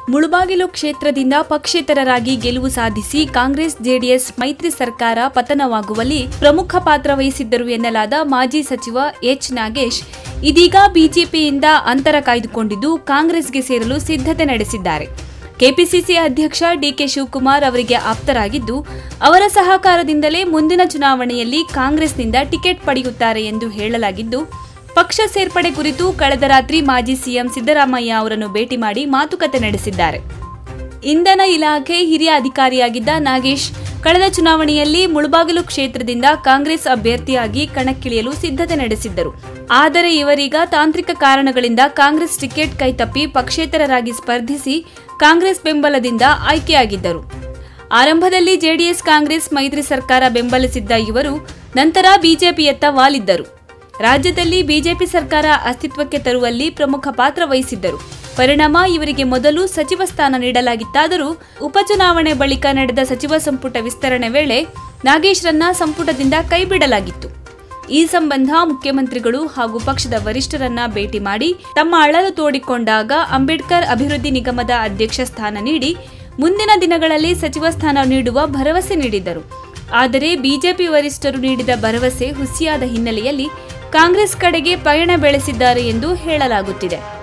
ಮುಳುಬಾಗಿಲು ಕ್ಷೇತ್ರದಿಂದ ಪಕ್ಷೇತರರಾಗಿ ಗೆಲುವು ಸಾಧಿಸಿ ಕಾಂಗ್ರೆಸ್ ಜೆಡಿಎಸ್ ಮೈತ್ರಿ ಸರ್ಕಾರ ಪತನವಾಗುವಲ್ಲಿ ಪ್ರಮುಖ ಪಾತ್ರ ವಹಿಸಿದ್ದರು ಎನ್ನಲಾದ ಮಾಜಿ ಸಚಿವ ಎಚ್ ನಾಗೇಶ್ ಇದೀಗ ಬಿಜೆಪಿಯಿಂದ ಅಂತರ ಕಾಯ್ದುಕೊಂಡಿದ್ದು ಕಾಂಗ್ರೆಸ್ಗೆ ಸೇರಲು ಸಿದ್ಧತೆ ನಡೆಸಿದ್ದಾರೆ ಕೆಪಿಸಿಸಿ ಅಧ್ಯಕ್ಷ ಡಿಕೆ ಶಿವಕುಮಾರ್ ಅವರಿಗೆ ಆಪ್ತರಾಗಿದ್ದು ಅವರ ಸಹಕಾರದಿಂದಲೇ ಮುಂದಿನ ಚುನಾವಣೆಯಲ್ಲಿ ಕಾಂಗ್ರೆಸ್ನಿಂದ ಟಿಕೆಟ್ ಪಡೆಯುತ್ತಾರೆ ಎಂದು ಹೇಳಲಾಗಿದ್ದು ಪಕ್ಷ ಸೇರ್ಪಡೆ ಕುರಿತು ಕಳೆದ ರಾತ್ರಿ ಮಾಜಿ ಸಿಎಂ ಸಿದ್ದರಾಮಯ್ಯ ಅವರನ್ನು ಭೇಟಿ ಮಾಡಿ ಮಾತುಕತೆ ನಡೆಸಿದ್ದಾರೆ ಇಂಧನ ಇಲಾಖೆ ಹಿರಿಯ ಅಧಿಕಾರಿಯಾಗಿದ್ದ ನಾಗೇಶ್ ಕಳೆದ ಚುನಾವಣೆಯಲ್ಲಿ ಮುಳುಬಾಗಿಲು ಕ್ಷೇತ್ರದಿಂದ ಕಾಂಗ್ರೆಸ್ ಅಭ್ಯರ್ಥಿಯಾಗಿ ಕಣಕ್ಕಿಳಿಯಲು ಸಿದ್ಧತೆ ನಡೆಸಿದ್ದರು ಆದರೆ ಇವರೀಗ ತಾಂತ್ರಿಕ ಕಾರಣಗಳಿಂದ ಕಾಂಗ್ರೆಸ್ ಟಿಕೆಟ್ ಕೈತಪ್ಪಿ ಪಕ್ಷೇತರರಾಗಿ ಸ್ಪರ್ಧಿಸಿ ಕಾಂಗ್ರೆಸ್ ಬೆಂಬಲದಿಂದ ಆಯ್ಕೆಯಾಗಿದ್ದರು ಆರಂಭದಲ್ಲಿ ಜೆಡಿಎಸ್ ಕಾಂಗ್ರೆಸ್ ಮೈತ್ರಿ ಸರ್ಕಾರ ಬೆಂಬಲಿಸಿದ್ದ ಇವರು ನಂತರ ಬಿಜೆಪಿಯತ್ತ ವಾಲಿದ್ದರು ರಾಜ್ಯದಲ್ಲಿ ಬಿಜೆಪಿ ಸರ್ಕಾರ ಅಸ್ತಿತ್ವಕ್ಕೆ ತರುವಲ್ಲಿ ಪ್ರಮುಖ ಪಾತ್ರ ವಹಿಸಿದ್ದರು ಪರಿಣಾಮ ಇವರಿಗೆ ಮೊದಲು ಸಚಿವ ಸ್ಥಾನ ನೀಡಲಾಗಿತ್ತಾದರೂ ಉಪಚುನಾವಣೆ ಬಳಿಕ ನಡೆದ ಸಚಿವ ಸಂಪುಟ ವಿಸ್ತರಣೆ ವೇಳೆ ನಾಗೇಶ್ರನ್ನ ಸಂಪುಟದಿಂದ ಕೈಬಿಡಲಾಗಿತ್ತು ಈ ಸಂಬಂಧ ಮುಖ್ಯಮಂತ್ರಿಗಳು ಹಾಗೂ ಪಕ್ಷದ ವರಿಷ್ಠರನ್ನ ಭೇಟಿ ಮಾಡಿ ತಮ್ಮ ಅಳಲು ತೋಡಿಕೊಂಡಾಗ ಅಂಬೇಡ್ಕರ್ ಅಭಿವೃದ್ಧಿ ನಿಗಮದ ಅಧ್ಯಕ್ಷ ಸ್ಥಾನ ನೀಡಿ ಮುಂದಿನ ದಿನಗಳಲ್ಲಿ ಸಚಿವ ಸ್ಥಾನ ನೀಡುವ ಭರವಸೆ ನೀಡಿದ್ದರು ಆದರೆ ಬಿಜೆಪಿ ವರಿಷ್ಠರು ನೀಡಿದ ಭರವಸೆ ಹುಸಿಯಾದ ಹಿನ್ನೆಲೆಯಲ್ಲಿ ಕಾಂಗ್ರೆಸ್ ಕಡೆಗೆ ಪಯಣ ಬೆಳೆಸಿದ್ದಾರೆ ಎಂದು ಹೇಳಲಾಗುತ್ತಿದೆ